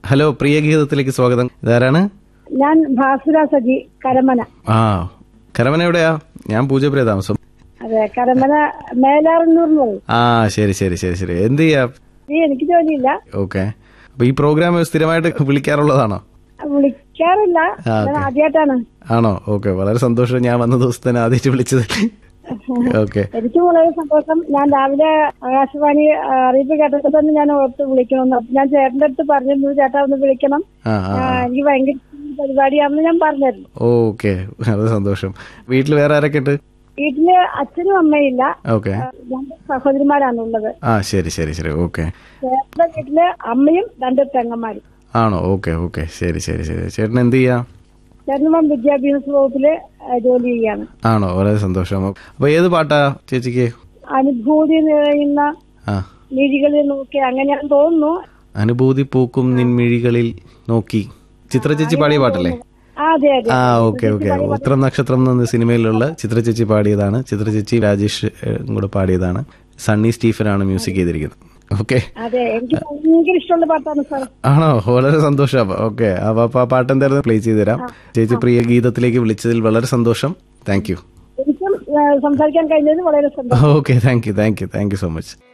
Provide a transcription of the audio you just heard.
Hello പ്രിയ ഗീതത്തിലേക്ക് സ്വാഗതം ഇതാരാണ് ഞാൻ ഭാസുര സജി കരമന ആ കരമന എവിടെയാ ഞാൻ പൂജപ്രിയ താമസം അതെ കരമന മേലാറന്നൂർ എന്ന് പറയും ആ ശരി ശരി ശരി ശരി എന്ത് ചെയ്യാ ഈ എനിക്ക് ജോലിയില്ല ഓക്കെ അപ്പൊ ഈ പ്രോഗ്രാം സ്ഥിരമായിട്ട് വിളിക്കാറുള്ളതാണോ വിളിക്കാറില്ല ആ, ഞാൻ ഓക്കേ. ആദ്യമായിട്ടാണ് ആണോ ഓക്കെ വളരെ സന്തോഷം ഞാൻ വന്ന ദിവസത്തെ തന്നെ ആദ്യമായിട്ട് വിളിച്ചത് ഓക്കെ എനിക്ക് വളരെ സന്തോഷം ഞാൻ രാവിലെ ആകാശവാണി ആ, അറിയിപ്പ് കേട്ടപ്പോൾ തന്നെ ഞാൻ ഓർത്ത് വിളിക്കണമെന്ന് അപ്പൊ ഞാൻ ചേട്ടന്റെ അടുത്ത് പറഞ്ഞിരുന്നു ചേട്ടാ ഒന്ന് വിളിക്കണം ആ ആ, ആ എനിക്ക് ഭയങ്കര ഇഷ്ടമുള്ള പരിപാടിയാണെന്ന് ഞാൻ പറഞ്ഞിരുന്നു ഓക്കെ വളരെ സന്തോഷം വീട്ടിൽ വേറെ ആരൊക്കെ ഉണ്ട് വീട്ടില് അച്ഛനും അമ്മയില്ല ഓക്കെ ആ, രണ്ട് സഹോദരിമാരാണ് ഉള്ളത് ആ ശരി ശരി ശരി ഓക്കെ ചേട്ടന്റെ വീട്ടില് അമ്മയും രണ്ട് പെങ്ങന്മാരും ആണോ ഓക്കെ ഓക്കെ ശരി ശരി ശരി ചേട്ടൻ എന്ത് ചെയ്യാ ചേട്ടനും വിദ്യാഭ്യാസ വകുപ്പില് ആ, ജോലി ചെയ്യാണ് ആണോ വളരെ സന്തോഷം അപ്പൊ ഏത് പാട്ടാ ചേച്ചിക്ക് അനുഭൂതി നിറയുന്ന ആ മിഴികളിൽ നോക്കി അങ്ങനെയാണെന്ന് തോന്നുന്നു അനുഭൂതി പൂക്കും നിൻമിഴികളിൽ നോക്കി ചിത്ര ചേച്ചി പാടിയ പാട്ടല്ലേ ആ, അതെ അതെ ആ ഓക്കെ ഓക്കെ ഉത്രം നക്ഷത്രം എന്ന സിനിമയിലുള്ള ചിത്ര ചേച്ചി പാടിയതാണ് ചിത്ര ചേച്ചി രാജേഷ് ഏഹ്, കൂടെ പാടിയതാണ് സണ്ണി സ്റ്റീഫൻ ആണ് മ്യൂസിക് ചെയ്തിരിക്കുന്നത് ഓക്കെ അതെ എനിക്ക് ഭയങ്കര ഇഷ്ടമുള്ള പാട്ടാണ് സാർ ആണോ വളരെ സന്തോഷം ഓക്കെ അപ്പൊ ആ പാട്ട് എന്തായാലും പ്ലേ ചെയ്ത് തരാം ചേച്ചി പ്രിയ ഗീതത്തിലേക്ക് വിളിച്ചതിൽ വളരെ സന്തോഷം താങ്ക് യു എനിക്കും ആ, സംസാരിക്കാൻ കഴിഞ്ഞതിൽ വളരെ സന്തോഷം okay thank you thank you thank you so much